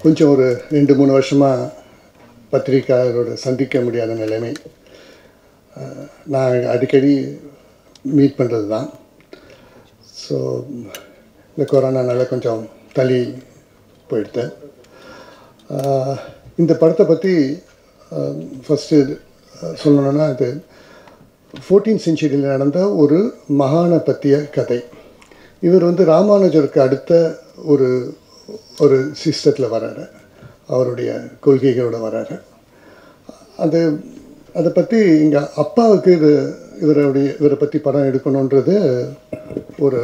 கொஞ்சம் ஒரு ரெண்டு மூணு வருஷமாக பத்திரிக்கையாளரோட சந்திக்க முடியாத நிலைமை அஹ், நான் அடிக்கடி மீட் பண்ணுறது தான் ஸோ இந்த கொரோனானால கொஞ்சம் தள்ளி போயிடுது அஹ், இந்த படத்தை பற்றி ஃபஸ்ட்டு சொல்லணுன்னா இது ஃபோர்டீன் செஞ்சுரியில் நடந்த ஒரு மகானை பற்றிய கதை இவர் வந்து ராமானுஜருக்கு அடுத்த ஒரு ஒரு சிஸ்டத்தில் வர்றாரு அவருடைய கொள்கைகளோட வர்றாரு அது அதை பற்றி எங்கள் அப்பாவுக்கு இது இவருடைய இவரை பற்றி படம் எடுக்கணுன்றது ஒரு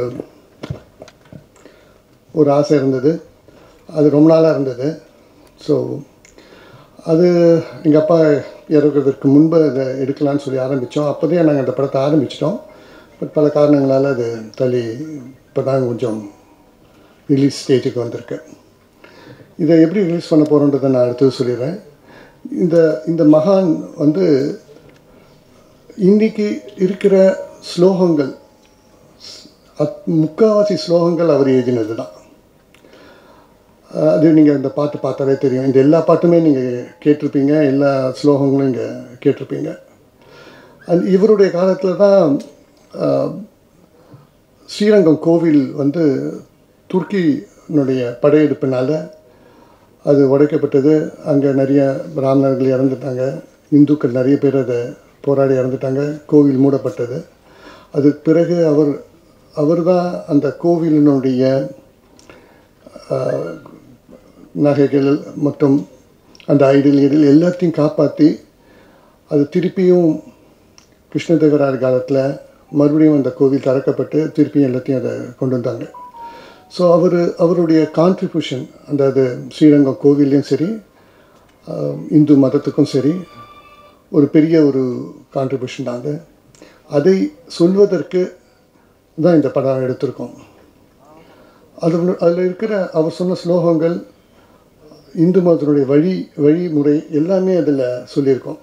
ஒரு ஆசை இருந்தது அது ரொம்ப நாளாக இருந்தது ஸோ அது எங்கள் அப்பா இறக்குறதுக்கு முன்பு அதை எடுக்கலாம்னு சொல்லி ஆரம்பித்தோம் அப்போதே நாங்கள் அந்த படத்தை ஆரம்பிச்சிட்டோம் பட் பல காரணங்களால் அது தள்ளி இப்போ தான் கொஞ்சம் ரிலீஸ் ஸ்டேஜுக்கு வந்திருக்கு இதை எப்படி ரிலீஸ் பண்ண போகிறோன்றதை நான் அடுத்தது சொல்லிடுறேன் இந்த இந்த மகான் வந்து இன்னைக்கு இருக்கிற ஸ்லோகங்கள் அத் முக்கால்வாசி ஸ்லோகங்கள் அவர் எழுதினது தான் அஹ் அது நீங்கள் இந்த பாட்டு பார்த்தாலே தெரியும் இந்த எல்லா பாட்டுமே நீங்கள் கேட்டிருப்பீங்க எல்லா ஸ்லோகங்களும் இங்கே கேட்டிருப்பீங்க அது இவருடைய காலத்தில் தான் அஹ், ஸ்ரீரங்கம் கோவில் வந்து துர்க்கியினுடைய படையெடுப்பினால் அது உடைக்கப்பட்டது அங்கே நிறைய பிராமணர்கள் இறந்துட்டாங்க இந்துக்கள் நிறைய பேர் அதை போராடி இறந்துட்டாங்க கோவில் மூடப்பட்டது அதுக்கு பிறகு அவர் அவர் தான் அந்த கோவிலினுடைய ஆஹ், நகைகள் மற்றும் அந்த ஐடியல் இதில் எல்லாத்தையும் காப்பாற்றி அது திருப்பியும் கிருஷ்ணதேவராயர் காலத்தில் மறுபடியும் அந்த கோவில் திறக்கப்பட்டு திருப்பியும் எல்லாத்தையும் அதை கொண்டு வந்தாங்க ஸோ அவர் அவருடைய கான்ட்ரிபியூஷன் அந்த அது ஸ்ரீரங்கம் கோவில்லையும் சரி ஆஹ், இந்து மதத்துக்கும் சரி ஒரு பெரிய ஒரு கான்ட்ரிபியூஷன் தான் அது அதை சொல்வதற்கு தான் இந்த படம் எடுத்திருக்கோம் அதில் அதில் இருக்கிற அவர் சொன்ன ஸ்லோகங்கள் இந்து மதத்தினுடைய வழி வழிமுறை எல்லாமே அதில் சொல்லியிருக்கோம்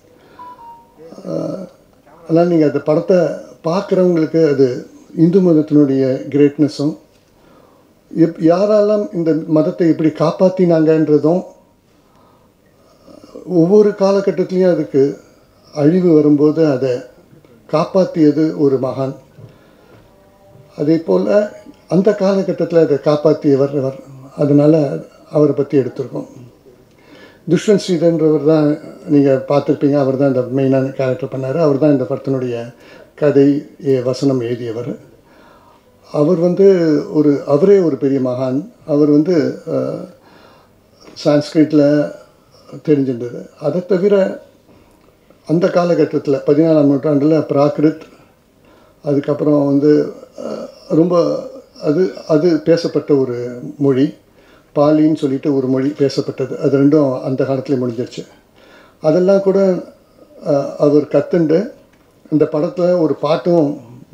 ஆஹ், அதனால் நீங்கள் அந்த படத்தை பார்க்குறவங்களுக்கு அது இந்து மதத்தினுடைய கிரேட்னஸும் எப் யாரெல்லாம் இந்த மதத்தை எப்படி காப்பாற்றினாங்கன்றதும் ஒவ்வொரு காலகட்டத்திலையும் அதுக்கு அழிவு வரும்போது அதை காப்பாற்றியது ஒரு மகான் அதே போல் அந்த காலகட்டத்தில் அதை காப்பாற்றியவர் அவர் அதனால் அவரை பற்றி எடுத்திருக்கோம் துஷ்வந்த் ஸ்ரீதர்ன்றவர் தான் நீங்கள் பார்த்துருப்பீங்க அவர் தான் இந்த மெயினான கேரக்டர் பண்ணார் அவர் தான் இந்த படத்தினுடைய கதை எ- வசனம் எழுதியவர் அவர் வந்து ஒரு அவரே ஒரு பெரிய மகான் அவர் வந்து சான்ஸ்கிரிட்டில் தெரிஞ்சிருந்தது அதை தவிர அந்த காலகட்டத்தில் பதினாலாம் நூற்றாண்டில் பிராகிருத் அதுக்கப்புறம் வந்து அஹ், ரொம்ப அது அது பேசப்பட்ட ஒரு மொழி பாலின்னு சொல்லிட்டு ஒரு மொழி பேசப்பட்டது அது ரெண்டும் அந்த காலத்துலேயே முடிஞ்சிருச்சு அதெல்லாம் கூட அஹ், அவர் கற்றுண்டு இந்த படத்தில் ஒரு பாட்டும்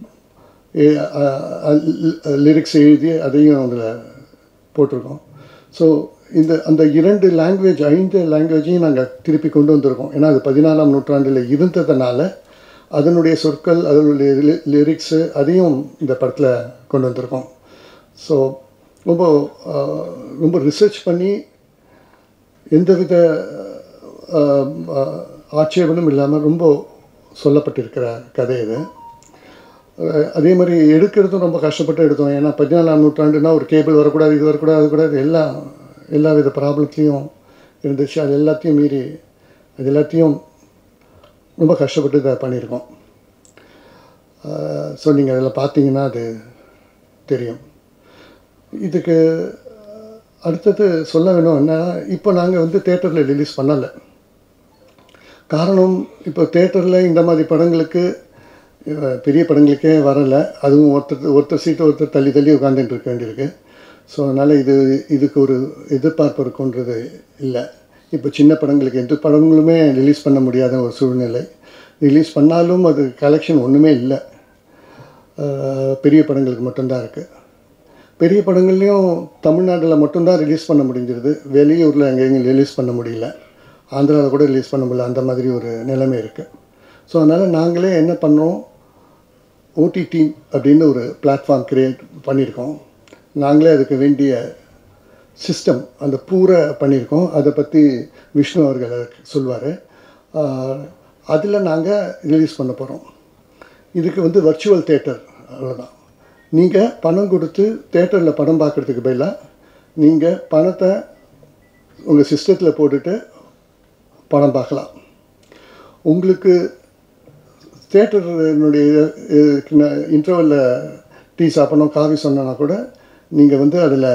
லிரிக்ஸ் எழுதி அதையும் அதில் போட்டிருக்கோம் ஸோ இந்த அந்த இரண்டு லாங்குவேஜ் ஐந்து லாங்குவேஜையும் நாங்கள் திருப்பி கொண்டு வந்திருக்கோம் ஏன்னா அது பதினாலாம் நூற்றாண்டில் இருந்ததுனால அதனுடைய சொற்கள் அதனுடைய லிரிக்ஸு அதையும் இந்த படத்தில் கொண்டு வந்திருக்கோம் ஸோ ரொம்ப ஆஹ், ரொம்ப ரிசர்ச் பண்ணி எந்தவித ஆஹ், ஆஹ், ஆட்சேபனும் இல்லாமல் ரொம்ப சொல்லப்பட்டிருக்கிற கதை இது அஹ் அதே மாதிரி எடுக்கிறதும் ரொம்ப கஷ்டப்பட்டு எடுத்தோம் ஏன்னா பதினாலாம் நூற்றாண்டுனா ஒரு கேபிள் வரக்கூடாது இது வரக்கூடாது அது கூடாது எல்லா எல்லா வித ப்ராப்ளத்தையும் இருந்துச்சு அது எல்லாத்தையும் மீறி அது எல்லாத்தையும் ரொம்ப கஷ்டப்பட்டு இதை பண்ணியிருக்கோம் ஸோ நீங்கள் அதில் பார்த்தீங்கன்னா அது தெரியும் இதுக்கு அடுத்தது சொல்ல வேணும் என்ன இப்போ நாங்கள் வந்து தேட்டரில் ரிலீஸ் பண்ணலை காரணம் இப்போ தேட்டரில் இந்த மாதிரி படங்களுக்கு அஹ், பெரிய படங்களுக்கே வரலை அதுவும் ஒருத்தர் ஒருத்தர் சீட்டை ஒருத்தர் தள்ளி தள்ளி உட்காந்துட்டு இருக்க வேண்டியிருக்கு ஸோ அதனால் இது இதுக்கு ஒரு எதிர்பார்ப்பு இருக்குன்றது இல்லை இப்போ சின்ன படங்களுக்கு எந்த படங்களுமே ரிலீஸ் பண்ண முடியாத ஒரு சூழ்நிலை ரிலீஸ் பண்ணாலும் அது கலெக்ஷன் ஒன்றுமே இல்லை அஹ், பெரிய படங்களுக்கு மட்டும்தான் இருக்குது பெரிய படங்கள்லையும் தமிழ்நாட்டில் மட்டும்தான் ரிலீஸ் பண்ண முடிஞ்சிருது வெளியூரில் எங்கேயும் ரிலீஸ் பண்ண முடியல ஆந்திராவில் கூட ரிலீஸ் பண்ண முடியல அந்த மாதிரி ஒரு நிலைமை இருக்குது ஸோ அதனால் நாங்களே என்ன பண்ணோம் ஓடிடி அப்படின்னு ஒரு பிளாட்ஃபார்ம் கிரியேட் பண்ணியிருக்கோம் நாங்களே அதுக்கு வேண்டிய சிஸ்டம் அந்த பூரா பண்ணியிருக்கோம் அதை பற்றி விஷ்ணு அவர்கள் சொல்வார் அதில் நாங்கள் ரிலீஸ் பண்ண போகிறோம் இதுக்கு வந்து வர்ச்சுவல் தேட்டர் அவ்வளோதான் நீங்கள் பணம் கொடுத்து தேட்டரில் படம் பார்க்குறதுக்கு பதிலாக நீங்கள் பணத்தை உங்கள் சிஸ்டத்தில் போட்டுட்டு படம் பார்க்கலாம் உங்களுக்கு தேட்டருடைய இன்டர்வலில் டீ சாப்பிடணும் காஃபி சொன்னா கூட நீங்கள் வந்து அதில்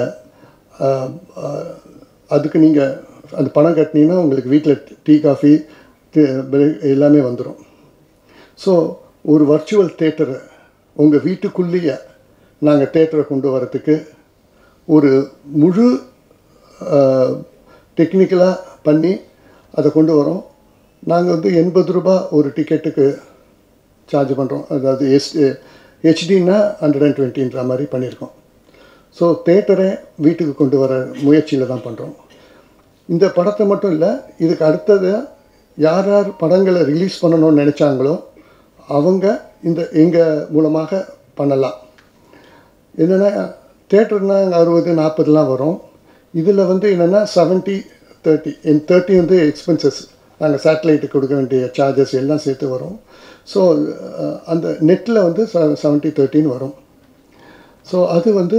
அதுக்கு நீங்கள் அந்த பணம் கட்டினீங்கன்னா உங்களுக்கு வீட்டில் டீ காஃபி எல்லாமே வந்துடும் ஸோ ஒரு வர்ச்சுவல் தேட்டரை உங்கள் வீட்டுக்குள்ளேயே நாங்கள் தேட்டரை கொண்டு வரத்துக்கு ஒரு முழு டெக்னிக்கலாக பண்ணி அதை கொண்டு வரோம் நாங்கள் வந்து எண்பது ரூபா ஒரு டிக்கெட்டுக்கு சார்ஜ் பண்ணுறோம் அதாவது எஸ் ஹெச்டின்னா ஹண்ட்ரட் அண்ட் டுவெண்ட்டின்ற மாதிரி பண்ணியிருக்கோம் ஸோ தேட்டரை வீட்டுக்கு கொண்டு வர முயற்சியில் தான் பண்ணுறோம் இந்த படத்தை மட்டும் இல்லை இதுக்கு அடுத்தது யார் யார் படங்களை ரிலீஸ் பண்ணணும்னு நினச்சாங்களோ அவங்க இந்த எங்கள் மூலமாக பண்ணலாம் என்னென்னா தேட்டர்னால் அங்கே அறுபது நாற்பதுலாம் வரும் இதில் வந்து என்னென்னா செவன்ட்டி தேர்ட்டி என் தேர்ட்டி வந்து எக்ஸ்பென்சஸ் நாங்கள் சேட்டலைட்டுக்கு கொடுக்க வேண்டிய சார்ஜஸ் எல்லாம் சேர்த்து வரும் ஸோ அந்த நெட்டில் வந்து செ செவன்ட்டி தேர்ட்டின்னு வரும் ஸோ அது வந்து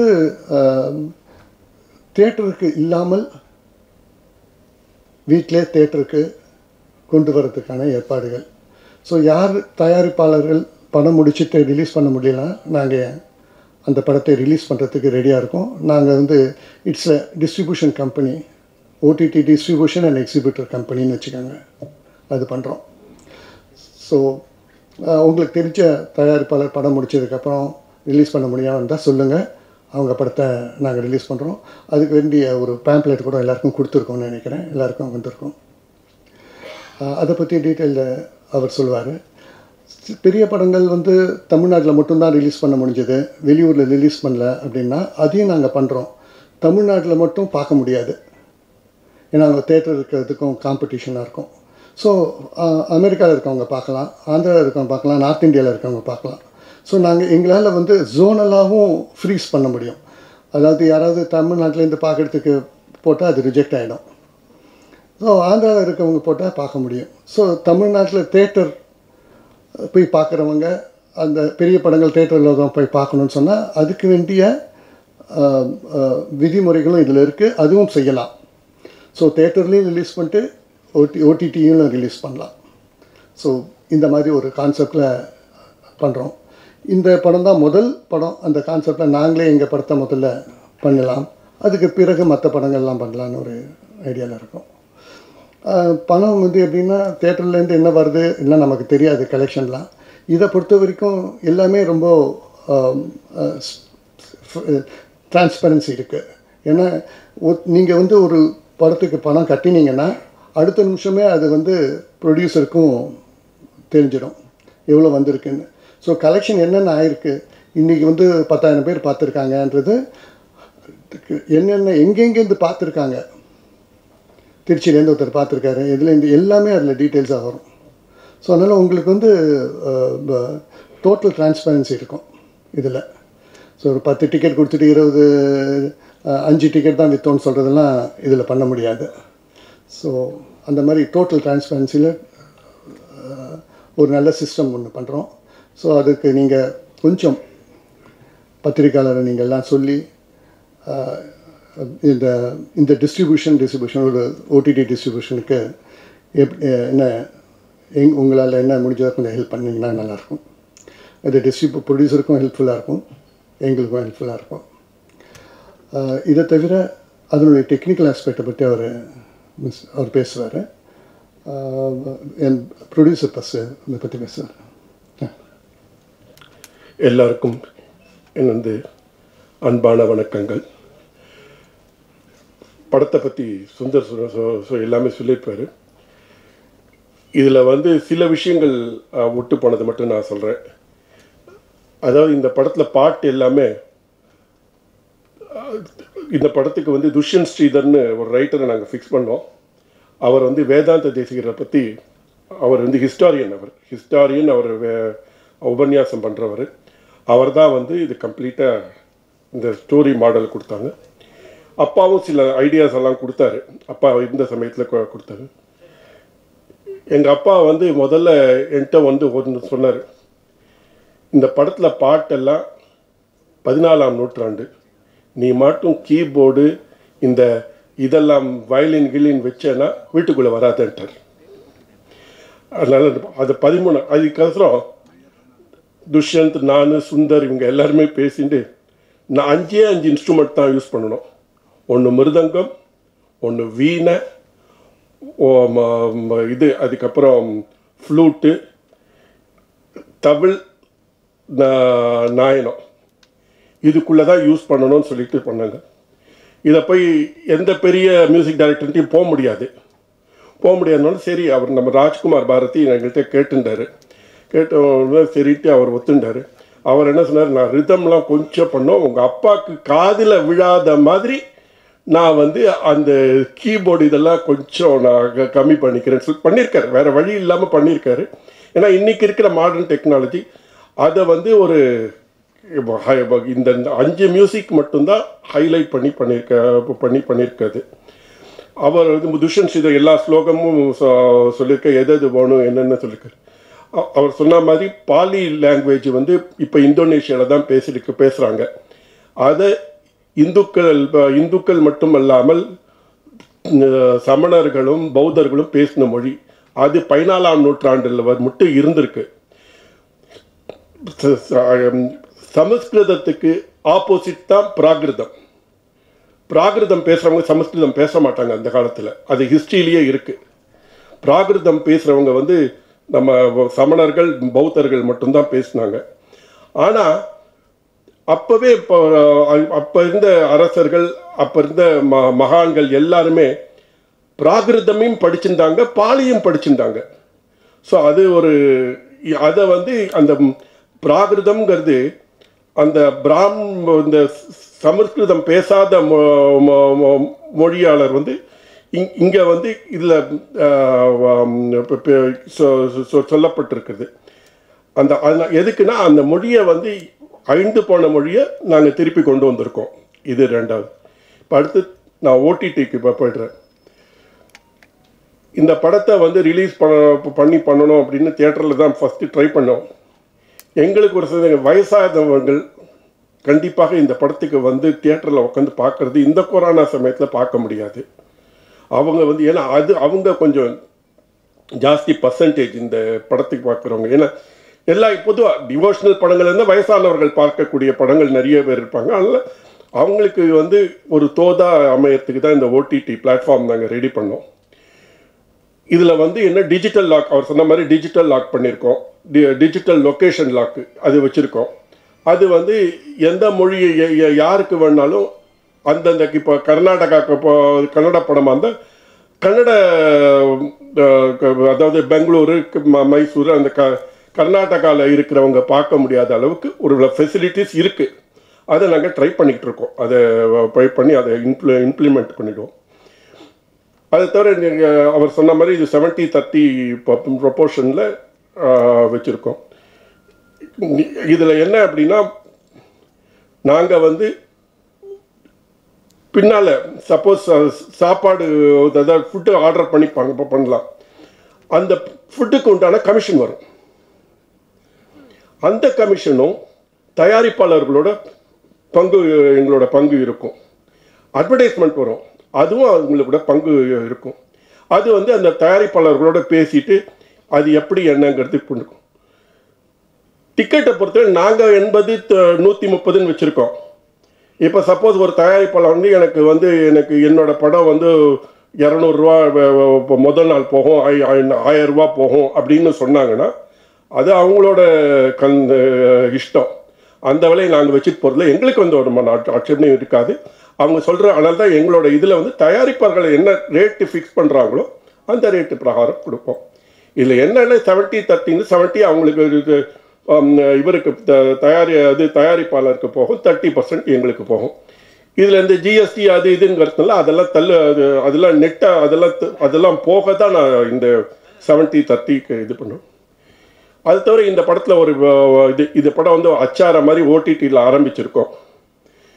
தேட்டருக்கு இல்லாமல் வீட்டிலே தேட்டருக்கு கொண்டு வரதுக்கான ஏற்பாடுகள் ஸோ யார் தயாரிப்பாளர்கள் படம் முடிச்சுட்டு ரிலீஸ் பண்ண முடியலனா நாங்கள் அந்த படத்தை ரிலீஸ் பண்ணுறதுக்கு ரெடியாக இருக்கோம் நாங்கள் வந்து it's a distribution company OTT distribution and exhibitor கம்பெனின்னு வச்சுக்கோங்க அது பண்ணுறோம் ஸோ உங்களுக்கு தெரிஞ்ச தயாரிப்பாளர் படம் முடிச்சதுக்கப்புறம் ரிலீஸ் பண்ண முடியாமல் இருந்தால் சொல்லுங்கள் அவங்க படத்தை நாங்கள் ரிலீஸ் பண்ணுறோம் அதுக்கு வேண்டிய ஒரு பேம்ப்ளெட் கூட எல்லாருக்கும் கொடுத்துருக்கோம்னு நினைக்கிறேன் எல்லாருக்கும் வந்திருக்கோம் அதை பற்றி டீட்டெயிலில் அவர் சொல்லுவார் பெரிய படங்கள் வந்து தமிழ்நாட்டில் மட்டும்தான் ரிலீஸ் பண்ண முடிஞ்சது வெளியூரில் ரிலீஸ் பண்ணல அப்படின்னா அதையும் நாங்கள் பண்ணுறோம் தமிழ்நாட்டில் மட்டும் பார்க்க முடியாது ஏன்னா அங்கே தேட்டர் இருக்கிறதுக்கும் காம்படிஷனாக இருக்கும் ஸோ அமெரிக்காவில் இருக்கவங்க பார்க்கலாம் ஆந்திராவில் இருக்கவங்க பார்க்கலாம் நார்த் இந்தியாவில் இருக்கவங்க பார்க்கலாம் ஸோ நாங்கள் எங்களால் வந்து ஜோனலாகவும் ஃப்ரீஸ் பண்ண முடியும் அதாவது யாராவது தமிழ்நாட்டிலேருந்து பார்க்குறதுக்கு போட்டால் அது ரிஜெக்ட் ஆகிடும் ஸோ ஆந்திராவில் இருக்கவங்க போட்டால் பார்க்க முடியும் ஸோ தமிழ்நாட்டில் தேட்டர் போய் பார்க்குறவங்க அந்த பெரிய படங்கள் தேட்டரில் தான் போய் பார்க்கணுன்னு சொன்னால் அதுக்கு வேண்டிய விதிமுறைகளும் இதில் இருக்குது அதுவும் செய்யலாம் ஸோ தேட்டர்லேயும் ரிலீஸ் பண்ணிட்டு ஓடி ஓடிடியும் ரிலீஸ் பண்ணலாம் ஸோ இந்த மாதிரி ஒரு கான்செப்டில் பண்ணுறோம் இந்த படம் தான் முதல் படம் அந்த கான்செப்டில் நாங்களே எங்கள் படத்தை முதல்ல பண்ணலாம் அதுக்கு பிறகு மற்ற படங்கள்லாம் பண்ணலான்னு ஒரு ஐடியாவில் இருக்கோம் பணம் வந்து எப்படின்னா தேட்டர்லேருந்து என்ன வருது இல்லை நமக்கு தெரியாது கலெக்ஷன்லாம் இதை பொறுத்த வரைக்கும் எல்லாமே ரொம்ப டிரான்ஸ்பரன்சி இருக்குது ஏன்னா நீங்கள் வந்து ஒரு படத்துக்கு பணம் கட்டினீங்கன்னா அடுத்த நிமிஷமே அது வந்து ப்ரொடியூசருக்கும் தெரிஞ்சிடும் எவ்வளோ வந்திருக்குன்னு ஸோ கலெக்ஷன் என்னென்ன ஆயிருக்கு இன்றைக்கி வந்து பத்தாயிரம் பேர் பார்த்துருக்காங்கன்றது என்னென்ன எங்கெங்கேருந்து பார்த்துருக்காங்க திருச்சியிலேருந்து ஒருத்தர் பார்த்துருக்காரு இதுலேருந்து எல்லாமே அதில் டீட்டெயில்ஸாக வரும் ஸோ அதனால் உங்களுக்கு வந்து டோட்டல் டிரான்ஸ்பரன்சி இருக்கும் இதில் ஸோ ஒரு பத்து டிக்கெட் கொடுத்துட்டு இருபது அஞ்சு டிக்கெட் தான் விற்றோன்னு சொல்கிறதெல்லாம் இதில் பண்ண முடியாது ஸோ அந்த மாதிரி டோட்டல் டிரான்ஸ்பரன்சியில் ஒரு நல்ல சிஸ்டம் ஒன்று பண்ணுறோம் ஸோ அதுக்கு நீங்கள் கொஞ்சம் பத்திரிக்கையாளரை நீங்கள் எல்லாம் சொல்லி இந்த இந்த டிஸ்ட்ரிபியூஷன் டிஸ்ட்ரிபியூஷன் ஒரு ஓடிடி டிஸ்ட்ரிபியூஷனுக்கு எப் என்ன எங் உங்களால் என்ன முடிஞ்சதாக கொஞ்சம் ஹெல்ப் பண்ணிங்கன்னா நல்லாயிருக்கும் அது டிஸ்ட்ரிபியூ ப்ரொடியூசருக்கும் ஹெல்ப்ஃபுல்லாக இருக்கும் எங்களுக்கும் ஹெல்ப்ஃபுல்லாக இருக்கும் இதை தவிர அதனுடைய டெக்னிக்கல் ஆஸ்பெக்டை பற்றி அவர் மிஸ் அவர் பேசுவார் என் ப்ரொடியூசர் பஸ் இதை பற்றி பேசுவார் எல்லாருக்கும் எனது அன்பான வணக்கங்கள் படத்தை பற்றி சுந்தர் சொ- சொ- சொ- எல்லாமே சொல்லியிருப்பார் இதில் வந்து சில விஷயங்கள் அஹ், விட்டு போனது மட்டும் நான் சொல்கிறேன் அதாவது இந்த படத்தில் பாட்டு எல்லாமே அஹ், இந்த படத்துக்கு வந்து துஷ்யந்த் ஸ்ரீதர்னு ஒரு ரைட்டரை நாங்கள் ஃபிக்ஸ் பண்ணோம் அவர் வந்து வேதாந்த தேசிகரை பற்றி அவர் வந்து ஹிஸ்டாரியன் அவர் ஹிஸ்டாரியன் அவர் வே- உபன்யாசம் பண்ணுறவர் அவர் தான் வந்து இது கம்ப்ளீட்டாக இந்த ஸ்டோரி மாடல் கொடுத்தாங்க அப்பாவும் சில ஐடியாஸ் எல்லாம் கொடுத்தாரு அப்பா இருந்த சமயத்தில் கொடுத்தாரு எங்கள் அப்பா வந்து முதல்ல என்கிட்ட வந்து ஒன்று சொன்னார் இந்த படத்தில் பாட்டெல்லாம் பதினாலாம் நூற்றாண்டு நீ மட்டும் கீபோர்டு இந்த இதெல்லாம் வயலின் கிளின் வச்சேன்னா வீட்டுக்குள்ளே வராதுன்ட்டார் அதனால் அது பதிமூணு அதுக்கப்புறம் துஷ்யந்த் நான் சுந்தர் இவங்க எல்லாருமே பேசிட்டு நான் அஞ்சே அஞ்சு இன்ஸ்ட்ருமெண்ட் தான் யூஸ் பண்ணணும் ஒன்று மிருதங்கம் ஒன்று வீணை ஓ, ம- ம- இது அதுக்கப்புறம் ஃப்ளூட்டு தமிழ் நா- நாயனம் இதுக்குள்ளே தான் யூஸ் பண்ணணும்னு சொல்லிட்டு பண்ணாங்க இதை போய் எந்த பெரிய மியூசிக் டைரக்டர்கிட்டையும் போக முடியாது போக முடியாதுனால சரி அவர் நம்ம ராஜ்குமார் பாரதி எங்கள்கிட்ட கேட்டுட்டாரு கேட்ட சரிட்டு அவர் ஒத்துண்டாரு அவர் என்ன சொன்னார் நான் ரிதம்லாம் கொஞ்சம் பண்ணோம் உங்கள் அப்பாவுக்கு காதில் விழாத மாதிரி நான் வந்து அந்த கீபோர்டு இதெல்லாம் கொஞ்சம் நான் க- கம்மி பண்ணிக்கிறேன்னு சொல்லி பண்ணியிருக்காரு வேற வழி இல்லாமல் பண்ணியிருக்காரு ஏன்னா இன்னைக்கு இருக்கிற மாடர்ன் டெக்னாலஜி அதை வந்து ஒரு இப்போ ஹை- இப்போ இந்த இந்த அஞ்சு மியூசிக் மட்டும்தான் ஹைலைட் பண்ணி பண்ணியிருக்க பண்ணி பண்ணியிருக்காது அவர் வந்து துஷன் ஸ்ரீதர் எல்லா ஸ்லோகமும் சொ- சொல்லியிருக்க எது எது வேணும் என்னென்ன சொல்லியிருக்காரு அ- அவர் சொன்ன மாதிரி பாலி லாங்குவேஜ் வந்து இப்போ இந்தோனேஷியாவில் தான் பேசிட்டு பேசுகிறாங்க அதை இந்துக்கள் ப- இந்துக்கள் மட்டுமல்லாமல் அஹ், சமணர்களும் பௌத்தர்களும் பேசின மொழி அது பதினாலாம் நூற்றாண்டில் வ- மட்டும் இருந்திருக்கு ச- ச- சமஸ்கிருதத்துக்கு ஆப்போசிட் தான் பிராகிருதம் பிராகிருதம் பேசுகிறவங்க சமஸ்கிருதம் பேச மாட்டாங்க அந்த காலத்தில் அது ஹிஸ்ட்ரியிலேயே இருக்குது பிராகிருதம் பேசுகிறவங்க வந்து நம்ம சமணர்கள் பௌத்தர்கள் மட்டும்தான் பேசினாங்க ஆனால் அப்போவே இப்போ அப்போ இருந்த அரசர்கள் அப்போ இருந்த ம மகான்கள் எல்லாருமே பிராகிருதமையும் படிச்சிருந்தாங்க பாலியும் படிச்சிருந்தாங்க ஸோ அது ஒரு அதை வந்து அந்த பிராகிருதம்ங்கிறது அந்த பிராம் இந்த சமஸ்கிருதம் பேசாத மொ- மொ- மொ- மொழியாளர் வந்து இங் இங்கே வந்து இதில் சொல்லப்பட்டிருக்குது அந்த அதனால் எதுக்குன்னா அந்த மொழியை வந்து அழிந்து போன மொழியை நாங்கள் திருப்பி கொண்டு வந்திருக்கோம் இது ரெண்டாவது இப்போ அடுத்து நான் ஓடிடிக்கு இப்போ போய்டுறேன் இந்த படத்தை வந்து ரிலீஸ் பண்ண பண்ணி பண்ணணும் அப்படின்னு தியேட்டரில் தான் ஃபஸ்ட்டு ட்ரை பண்ணோம் எங்களுக்கு ஒரு சில வயசாதவர்கள் கண்டிப்பாக இந்த படத்துக்கு வந்து தியேட்டரில் உட்காந்து பார்க்கறது இந்த கொரோனா சமயத்தில் பார்க்க முடியாது அவங்க வந்து ஏன்னா அது அவங்க கொஞ்சம் ஜாஸ்தி பர்சன்டேஜ் இந்த படத்துக்கு பார்க்குறவங்க ஏன்னா எல்லா பொதுவாக டிவோஷனல் படங்கள் இருந்தால் வயசானவர்கள் பார்க்கக்கூடிய படங்கள் நிறைய பேர் இருப்பாங்க அதனால் அவங்களுக்கு வந்து ஒரு தோதா அமையறதுக்கு தான் இந்த ஓடிடி பிளாட்ஃபார்ம் நாங்கள் ரெடி பண்ணோம் இதில் வந்து என்ன டிஜிட்டல் லாக் அவர் சொன்ன மாதிரி டிஜிட்டல் லாக் பண்ணியிருக்கோம் டி டிஜிட்டல் லொக்கேஷன் லாக்கு அது வச்சுருக்கோம் அது வந்து எந்த மொழி ய- ய- யாருக்கு வேணாலும் அந்தந்த இப்போ கர்நாடகாக்கு இப்போ கன்னட படமாக இருந்தால் கன்னட அஹ், க- அதாவது பெங்களூரு க- ம- மைசூர் அந்த க கர்நாடகாவில் இருக்கிறவங்க பார்க்க முடியாத அளவுக்கு ஒரு ஃபெசிலிட்டிஸ் இருக்குது அதை நாங்கள் ட்ரை பண்ணிக்கிட்டு இருக்கோம் அதை ட்ரை பண்ணி அதை இம்ப்ளி இம்ப்ளிமெண்ட் பண்ணிடுவோம் அதை தவிர நீங்க அவர் சொன்ன மாதிரி இது செவன்ட்டி தேர்ட்டி ப்ரொப்போர்ஷனில் வச்சுருக்கோம் இதில் என்ன அப்படின்னா நாங்கள் வந்து பின்னால் சப்போஸ் சாப்பாடு அதாவது ஃபுட்டு ஆர்டர் பண்ணி பண் பண்ணலாம் அந்த ஃபுட்டுக்கு உண்டான கமிஷன் வரும் அந்த கமிஷனும் தயாரிப்பாளர்களோட பங்கு எங்களோட பங்கு இருக்கும் அட்வர்டைஸ்மெண்ட் வரும் அதுவும் அவங்களோட பங்கு இருக்கும் அது வந்து அந்த தயாரிப்பாளர்களோட பேசிட்டு அது எப்படி என்னங்கிறது பண்ணுக்கும் டிக்கெட்டை பொறுத்தவரை நாங்கள் எண்பது நூற்றி முப்பதுன்னு வச்சுருக்கோம் இப்போ சப்போஸ் ஒரு தயாரிப்பாளர் வந்து எனக்கு வந்து எனக்கு என்னோட படம் வந்து இரநூறுவா இப்போ முதல் நாள் போகும் ஐ- ஐ- ஆயிரம் ரூபா போகும் அப்படின்னு சொன்னாங்கன்னா அது அவங்களோட கண் இஷ்டம் அந்த விலையை நாங்கள் வச்சுட்டு போகிறதுல எங்களுக்கு வந்து ஒரு மன ஆட்ச- ஆட்சேபனையும் இருக்காது அவங்க சொல்கிற அதனால தான் எங்களோட இதில் வந்து தயாரிப்பாளர்கள் என்ன ரேட்டு ஃபிக்ஸ் பண்ணுறாங்களோ அந்த ரேட்டு பிரகாரம் கொடுப்போம் இதில் என்னென்ன செவன்ட்டி தேர்ட்டின்னு செவன்ட்டி அவங்களுக்கு இது, ஹம், இவருக்கு த- தயாரி அது தயாரிப்பாளருக்கு போகும் தேர்ட்டி பர்சன்ட் எங்களுக்கு போகும் இதில் இந்த ஜிஎஸ்டி அது இதுங்கிறதுனால அதெல்லாம் தள்ளு அது அதெல்லாம் நெட்டாக அதெல்லாம் த- அதெல்லாம் போக தான் நான் இந்த செவன்ட்டி தேர்ட்டிக்கு இது பண்ணுவேன் அது தவிர இந்த படத்தில் ஒரு வ- இது இது படம் வந்து அச்சார மாதிரி ஓடிடியில் ஆரம்பிச்சிருக்கோம்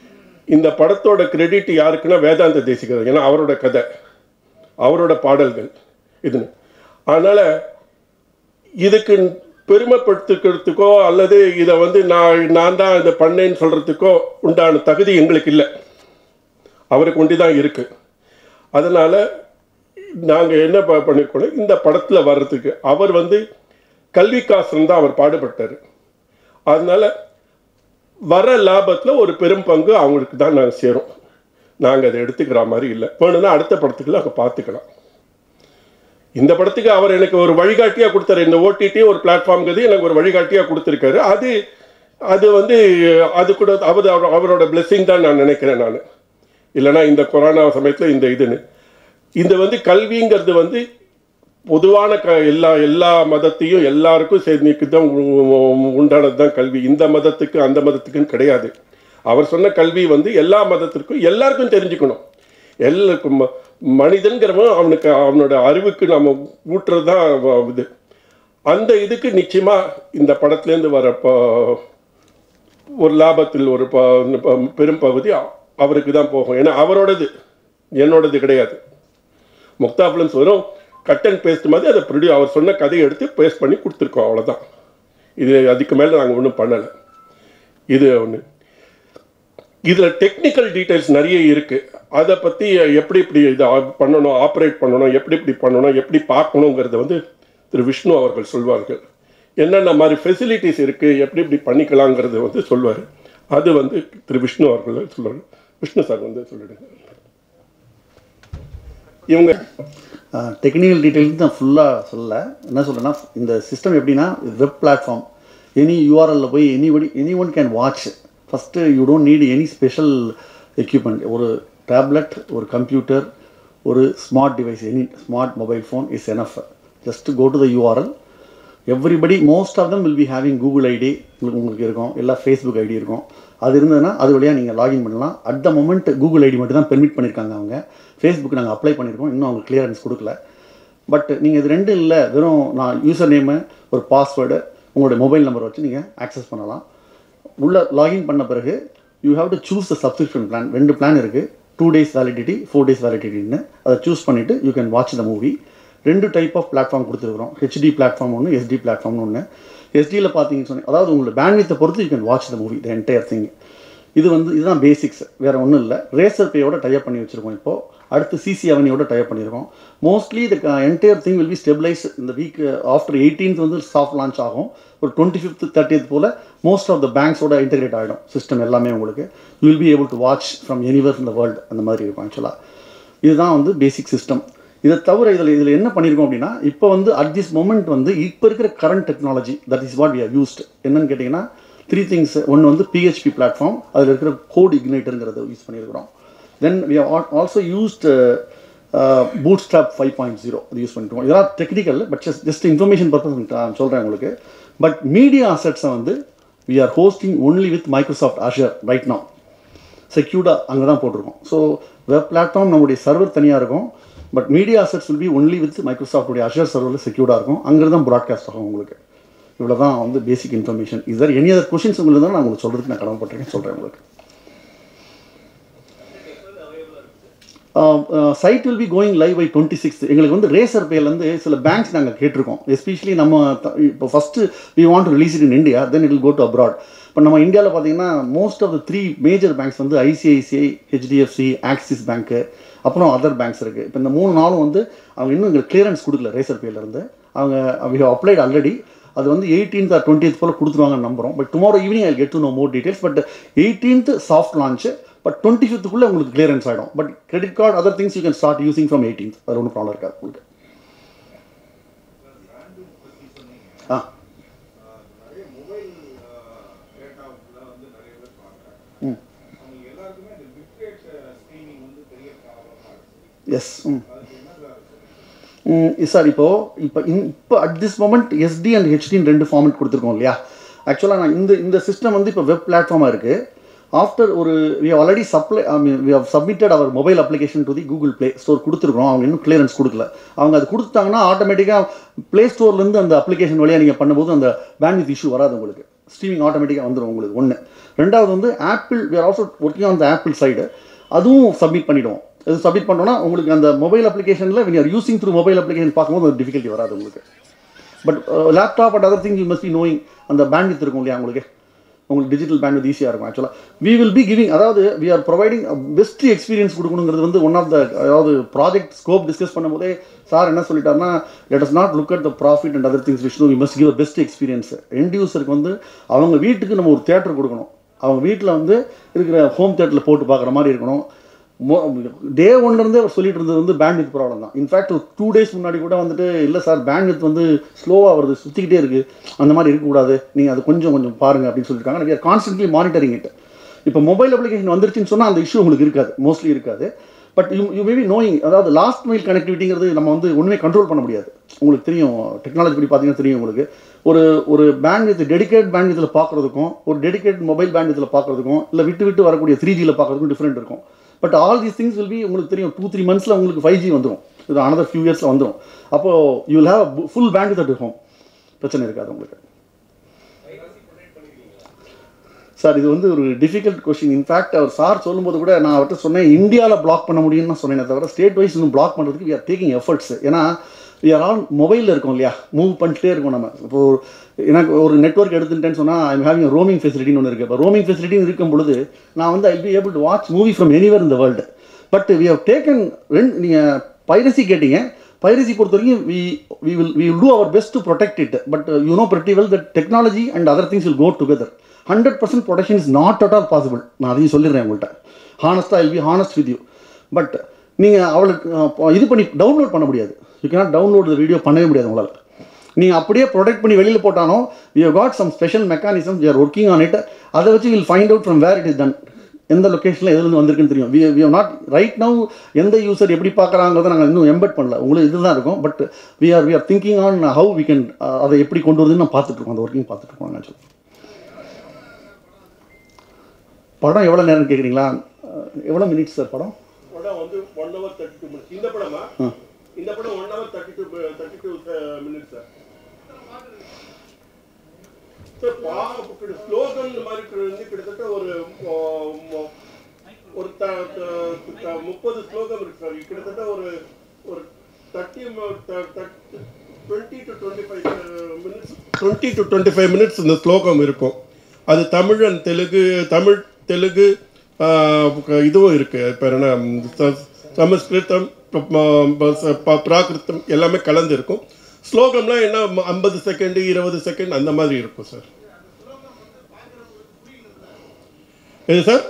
இந்த படத்தோட கிரெடிட் யாருக்குன்னா வேதாந்த தேசிகர் ஏன்னா அவரோட கதை அவரோட பாடல்கள் இதுன்னு அதனால் இதுக்கு பெருமைப்படுத்திக்கிறதுக்கோ அல்லது இதை வந்து நான் நான் தான் இதை பண்ணேன்னு சொல்கிறதுக்கோ உண்டான தகுதி எங்களுக்கு இல்லை அவருக்கு ஒண்டி தான் இருக்குது அதனால் நாங்கள் என்ன ப- பண்ணிருக்கோம் இந்த படத்தில் வர்றதுக்கு அவர் வந்து கல்விக்காசன் தான் அவர் பாடுபட்டார் அதனால வர லாபத்தில் ஒரு பெரும் பங்கு அவங்களுக்கு தான் நாங்கள் சேரும் நாங்கள் அதை எடுத்துக்கிற மாதிரி இல்லை வேணும்னா அடுத்த படத்துக்குள்ள அங்கே பார்த்துக்கலாம் இந்த படத்துக்கு அவர் எனக்கு ஒரு வழிகாட்டியாக கொடுத்தாரு இந்த ஓடிடி ஒரு பிளாட்ஃபார்ம்ங்கிறது எனக்கு ஒரு வழிகாட்டியாக கொடுத்துருக்காரு அது அது வந்து அது கூட அவர் அவர்- அவரோட blessing தான் நான் நினைக்கிறேன் நான் இல்லைன்னா இந்த கொரோனா சமயத்தில் இந்த இதுன்னு இந்த வந்து கல்விங்கிறது வந்து பொதுவான க எல்லா எல்லா மதத்தையும் எல்லாருக்கும் சேர்ந்துக்கு தான் உண்டானது தான் கல்வி இந்த மதத்துக்கு அந்த மதத்துக்குன்னு கிடையாது அவர் சொன்ன கல்வி வந்து எல்லா மதத்திற்கும் எல்லாருக்கும் தெரிஞ்சுக்கணும் எல்லாருக்கும் ம- மனிதன்கிறவன் அவனுக்கு அவனோட அறிவுக்கு நம்ம ஊட்டுறது தான் வ- இது அந்த இதுக்கு நிச்சயமாக இந்த படத்துலேருந்து வர ப- ஒரு லாபத்தில் ஒரு ப- ப- பெரும் பகுதி அ- அவருக்கு தான் போகும் ஏன்னா அவரோடது என்னோடது கிடையாது முக்தா ஃபிலிம்ஸ் வரும் கட் அண்ட் பேஸ்ட் மாதிரி அதை ப்ரொடியூ அவர் சொன்ன கதையை எடுத்து பேஸ்ட் பண்ணி கொடுத்துருக்கோம் அவ்வளோதான் இது அதுக்கு மேலே நாங்கள் ஒன்றும் பண்ணலை இது ஒன்று இதில் டெக்னிக்கல் டீட்டெயில்ஸ் நிறைய இருக்குது அதை பற்றி எப்படி இப்படி இதை ஆ- பண்ணணும் ஆப்ரேட் பண்ணணும் எப்படி இப்படி பண்ணணும் எப்படி பார்க்கணுங்கிறத வந்து திரு விஷ்ணு அவர்கள் சொல்வார்கள் என்னென்ன மாதிரி ஃபெசிலிட்டிஸ் இருக்குது எப்படி இப்படி பண்ணிக்கலாங்கிறத வந்து சொல்வார் அது வந்து திரு விஷ்ணு அவர்கள் சொல்லுவார் விஷ்ணு சார் வந்து சொல்லிடுங்க இவங்க டெக்னிக்கல் டீட்டெயில்ஸ் தான் ஃபுல்லாக சொல்லல என்ன சொல்கிறேன்னா இந்த சிஸ்டம் எப்படின்னா வெப் பிளாட்ஃபார்ம் எனி யூஆர்எல்ல போய் anybody any one can watch first you don't need any special equipment ஒரு டேப்லெட் ஒரு கம்ப்யூட்டர் ஒரு smart device any smart mobile phone is enough just go to the URL everybody most of them will be having Google ID உங்களுக்கு உங்களுக்கு இருக்கும் இல்லை Facebook ID இருக்கும் அது இருந்ததுன்னா அது வழியாக நீங்கள் லாகின் பண்ணலாம் at the moment Google ID மட்டும் தான் பெர்மிட் பண்ணியிருக்காங்க அவங்க ஃபேஸ்புக் நாங்கள் அப்ளை பண்ணியிருக்கோம் இன்னும் அவங்க கிளியரன்ஸ் கொடுக்கல பட் நீங்கள் இது ரெண்டும் இல்லை வெறும் நான் யூசர் நேமு ஒரு பாஸ்வேர்டு உங்களுடைய மொபைல் நம்பர் வச்சு நீங்கள் ஆக்சஸ் பண்ணலாம் உள்ள லாகின் பண்ண பிறகு you have to choose the subscription plan ரெண்டு பிளான் இருக்குது two days validity four days வேலிடிட்டின்னு அதை சூஸ் பண்ணிவிட்டு you can watch the movie ரெண்டு டைப் ஆஃப் பிளாட்ஃபார்ம் கொடுத்துருக்குறோம் ஹெச்டி பிளாட்ஃபார்ம் ஒன்று எஸ்டி பிளாட்ஃபார்ம்னு ஒன்று எஸ்டியில் பார்த்தீங்கன்னு சொன்னீங்க அதாவது உங்களோட பேண்ட்வித்தை பொறுத்து you can watch the movie the entire thing இது வந்து இதுதான் பேசிக்ஸ் வேறு ஒன்றும் இல்லை ரேசர் பேயோட டைப் பண்ணி வச்சுருக்கோம் இப்போது அடுத்து சிசி அவனியோட டைப் பண்ணியிருக்கோம் mostly the entire thing will be stabilise இந்த வீக் ஆஃப்டர் எயிட்டீன்த் வந்து சாஃப்ட் லான்ச் ஆகும் ஒரு டுவெண்ட்டி ஃபிஃப்த் தேர்ட்டியத் போல் மோஸ்ட் ஆஃப் த பேங்க்ஸோட இன்டெகிரேட் ஆகிடும் சிஸ்டம் எல்லாமே உங்களுக்கு you will be able to watch from anywhere இந்த வேர்ல்டு அந்த மாதிரி இருக்கும் ஆக்சுவலாக இதுதான் வந்து பேசிக் சிஸ்டம் இதை தவிர இதில் இதில் என்ன பண்ணியிருக்கோம் அப்படின்னா இப்போ வந்து அட் திஸ் மொமெண்ட் வந்து இப்போ இருக்கிற current technology that is what we are used என்னன்னு கேட்டிங்கன்னா த்ரீ திங்ஸ் ஒன்று வந்து பிஹெச்பி பிளாட்ஃபார்ம் அதில் இருக்கிற கோட் இக்னைட்டருங்கிறத யூஸ் பண்ணியிருக்கிறோம் then we also used bootstrap five point zero அது யூஸ் பண்ணிருக்கோம் இதெல்லாம் technical but just just information purpose நான் சொல்கிறேன் உங்களுக்கு பட் மீடியா அசட்ஸை வந்து we are hosting only with Microsoft Azure right now செக்யூர்டாக அங்கே தான் போட்டிருக்கோம் ஸோ வெப் பிளாட்ஃபார்ம் நம்முடைய சர்வர் தனியாக இருக்கும் but media assets will be only with மைக்ரோசாஃப்டுடைய அஷர் சர்வரில் செக்யூர்டாக இருக்கும் அங்கே தான் ப்ராட்காஸ்ட் ஆகும் உங்களுக்கு இவ்வளோ தான் வந்து basic information either any other questions உங்களுக்கு தான் நான் உங்களுக்கு சொல்கிறதுக்கு நான் கடமைப்பட்டிருக்கேன் சொல்கிறேன் உங்களுக்கு site will be going live by twenty six எங்களுக்கு வந்து ரேசர் பேலேருந்து சில பேங்க்ஸ் நாங்கள் கேட்டிருக்கோம் எஸ்பெஷலி நம்ம த- இப்போ first we want to release it in India then it will go to abroad இப்போ நம்ம இந்தியாவில் பார்த்தீங்கன்னா most of the three major banks வந்து ஐசிஐசிஐ ஹெச்டிஎஃப்சி ஆக்சிஸ் பேங்க்கு அப்புறம் அதர் பேங்க்ஸ் இருக்குது இப்போ இந்த மூணு நாளும் வந்து அவங்க இன்னும் எங்களுக்கு கிளியரன்ஸ் கொடுக்கல ரேசர் பேலேருந்து அவங்க வி ஹவ் அப்ளைட் ஆல்ரெடி அது வந்து எயிட்டீன்த் ஆர் டுவெண்ட்டியத் போல் கொடுத்துருவாங்கன்னு நம்புகிறோம் but tomorrow evening I get to know more details but eighteenth soft launch but twenty ஃபிஃப்த்துக்குள்ளே உங்களுக்கு கிளியரன்ஸ் ஆகிடும் but credit card other things you can start using from eighteenth அது ஒன்றும் ப்ராப்ளம் இருக்காது உங்களுக்கு ஆ நிறைய மொபைல் டேட்டாவில் வந்து நிறைய பேர் பார்க்குறாங்க அவங்க எல்லாருக்குமே இந்த பிட்ரேட் ஸ்ட்ரீமிங் வந்து பெரிய ப்ராப்ளமாக இருக்குது எஸ் ம் அதுக்கு என்ன சார் ம் சார் இப்போது இப்போ இப்போ at this moment SD and ஹெச்டின்னு ரெண்டு ஃபார்மெட் கொடுத்துருக்கோம் இல்லையா ஆக்சுவலாக நான் இந்த இந்த சிஸ்டம் வந்து இப்போ வெப் பிளாட்ஃபார்மாக இருக்குது ஆஃப்டர் ஒரு we already supply I mean we have submitted our mobile application to the Google Play store கொடுத்துருக்கோம் அவங்க இன்னும் கிளியரன்ஸ் கொடுக்கல அவங்க அது கொடுத்தாங்கன்னா ஆட்டோமேட்டிக்காக ப்ளே ஸ்டோர்லேருந்து அந்த அப்ளிகேஷன் வழியாக நீங்கள் பண்ணும்போது அந்த பேண்ட்வித் இஷ்யூ வராது உங்களுக்கு ஸ்ட்ரீமிங் ஆட்டோமேட்டிக்காக வந்துடும் உங்களுக்கு ஒன்று ரெண்டாவது வந்து Apple we are also working on the Apple side அதுவும் சப்மிட் பண்ணிவிடுவோம் இது சப்மிட் பண்ணோன்னா உங்களுக்கு அந்த மொபைல் அப்ளிகேஷனில் when you are using through mobile application பார்க்கும்போது ஒரு டிஃபிகல்ட்டி வராது உங்களுக்கு but laptop and other thing you must be knowing அந்த பேண்ட்வித் இருக்கும் இல்லையா உங்களுக்கு உங்களுக்கு டிஜிட்டல் பேண்ட்வித் ஈஸியாக இருக்கும் ஆக்சுவலாக வி வில் பி கிவிங் அதாவது we are providing best experience கொடுக்கணுங்கிறது வந்து ஒன் ஆஃப் த அதாவது ப்ராஜெக்ட் ஸ்கோப் டிஸ்கஸ் பண்ணும்போதே சார் என்ன சொல்லிட்டாருன்னா let us not look at the profit and other things Vishnu we must give best experience end யூசருக்கு வந்து அவங்க வீட்டுக்கு நம்ம ஒரு தேட்டர் கொடுக்கணும் அவங்க வீட்டில் வந்து இருக்கிற ஹோம் தேட்டரில் போட்டு பார்க்குற மாதிரி இருக்கணும் டே ஒன்லேருந்தே அவர் சொல்லிட்டு இருந்தது வந்து பேண்ட்வித் ப்ராப்ளம் தான் இன்ஃபேக்ட் ஒரு டூ டேஸ் முன்னாடி கூட வந்துட்டு இல்லை சார் பேண்ட்வித் வந்து ஸ்லோவாக வருது சுற்றிக்கிட்டே இருக்குது அந்த மாதிரி இருக்கக்கூடாது நீங்கள் அது கொஞ்சம் கொஞ்சம் பாருங்க அப்படின்னு சொல்லியிருக்காங்க we are constantly monitoring it இப்போ மொபைல் அப்ளிகேஷன் வந்துருச்சுன்னு சொன்னால் அந்த இஷ்யூ உங்களுக்கு இருக்காது மோஸ்ட்லி இருக்காது but you you maybe knowing அதாவது லாஸ்ட் மைல் கனெக்டிவிட்டிங்கிறது நம்ம வந்து ஒன்றுமே கண்ட்ரோல் பண்ண முடியாது உங்களுக்கு தெரியும் டெக்னாலஜி படி பார்த்தீங்கன்னா தெரியும் உங்களுக்கு ஒரு ஒரு பேண்ட்வித் டெடிகேட் பேண்ட்வித்தில் பார்க்குறதுக்கும் ஒரு டெடிகேட் மொபைல் பேண்ட்வித்தில் பார்க்குறதுக்கும் இல்லை விட்டு விட்டு வரக்கூடிய த்ரீ ஜியில் பார்க்குறதுக்கும் டிஃப்ரெண்ட் இருக்கும் but all these things will be உங்களுக்கு தெரியும் டூ த்ரீ மந்த்ஸில் உங்களுக்கு ஃபைவ் ஜி வந்துடும் இது அனதர் ஃபியூ இயர்ஸில் வந்துடும் அப்போது you will have full band at home பிரச்சனை இருக்காது உங்களுக்கு சார் இது வந்து ஒரு டிஃபிகல்ட் கொஷின் இன்ஃபேக்ட் அவர் சார் சொல்லும்போது கூட நான் அவர்கிட்ட சொன்னேன் இந்தியாவில் பிளாக் பண்ண முடியும்னு நான் சொன்னேன் தவிர ஸ்டேட் வைஸ் இன்னும் பிளாக் பண்ணுறதுக்கு வி ஆர் டேக்கிங் எஃபர்ட்ஸ் ஏன்னா வி ஆர் ஆல் மொபைலில் இருக்கோம் இல்லையா மூவ் பண்ணிட்டே இருக்கோம் நம்ம இப்போ எனக்கு ஒரு நெட்ஒர்க் எடுத்துட்டேன்னு சொன்னால் ஐம் ஹேவிங் ரோமிங் ஃபெசிலிட்டின்னு ஒன்று இருக்குது இப்போ ரோமிங் ஃபெசிலிட்டின்னு இருக்கும் பொழுது நான் வந்து I be able to watch movie from anywhere இந்த world but we have taken ரெண்டு நீங்கள் பைரசி கேட்டீங்க பைரசி பொறுத்த வரைக்கும் we we will we will do our best to protect it but you know pretty well that technology and other things will go together hundred percent protection is not at all possible நான் அதையும் சொல்லிடுறேன் உங்கள்கிட்ட ஹானஸ்ட்டாக will be honest with you but நீங்கள் அவளுக்கு அஹ், இது பண்ணி download பண்ண முடியாது யூ கேனாட் டவுன்லோட் வீடியோ பண்ணவே முடியாது உங்களால் நீங்கள் அப்படியே ப்ரொடெக்ட் பண்ணி வெளியில் போட்டானோ we have got some special mechanism we are working on it அதை வச்சு will find out from where it is done எந்த லொக்கேஷனில் எதுலேருந்து வந்திருக்குன்னு தெரியும் we we not right now எந்த யூசர் எப்படி பார்க்குறாங்கிறத நாங்கள் இன்னும் எம்பெட் பண்ணல உங்களுக்கு இதுதான் இருக்கும் but we are we are thinking on how we can அதை எப்படி கொண்டு வருதுன்னு நான் பார்த்துட்டு இருக்கோம் அந்த ஒர்க்கிங் பார்த்துட்டு இருக்கோம் நான் சொல்லுவேன் படம் எவ்வளோ நேரம் கேட்குறீங்களா எவ்வளோ மினிட்ஸ் சார் படம் படம் வந்து one hour thirty two minutes இந்த படமா இந்த படம் one hour thirty two thirty two minutes sir sir பார்க்க ஸ்லோகன் மாதிரி வந்து கிட்டத்தட்ட ஒரு மொ- மொ- ஒரு த த- த- முப்பது ஸ்லோகம் இருக்கு சார் கிட்டத்தட்ட ஒரு ஒரு thirty twenty to twenty five minutes twenty to twenty five minutes இந்த ஸ்லோகம் இருக்கும் அது தமிழ் அண்ட் தெலுங்கு தமிழ் தெலுங்கு ஆஹ், இதுவும் இருக்கு பேர் என்ன ச- சமஸ்கிருதம் ப- ப- ச- ப- பிராகிருதம் எல்லாமே கலந்து இருக்கும் ஸ்லோகம்லாம் என்ன ஐம்பது செகண்ட் இருபது செகண்ட் அந்த மாதிரி இருக்கும் சார் எது சார்